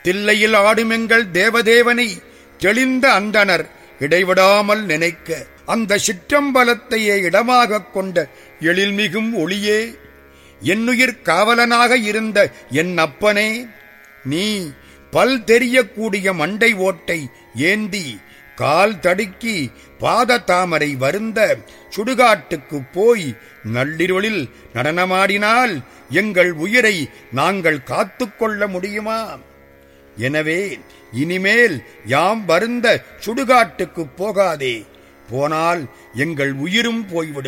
தில்லையில் ஆடுமெங்கள் தேவதேவனை தெளிந்த அந்தணர் இடைவிடாமல் நினைக்க அந்த சிற்றம்பலத்தையே இடமாகக் கொண்ட எழில்மிகும் ஒளியே என்னுயிர் காவலனாக இருந்த என் அப்பனே நீ பல் தெரியக்கூடிய மண்டை ஓட்டை ஏந்தி கால் தடுக்கி பாத தாமரை வருந்த சுடுகாட்டுக்கு போய் நள்ளிருளில் நடனமாடினால் எங்கள் உயிரை நாங்கள் காத்துக்கொள்ள முடியுமா எனவே இனிமேல் யாம் வருந்த சுடுகாட்டுக்குப் போகாதே போனால் எங்கள் உயிரும் போய்விடும்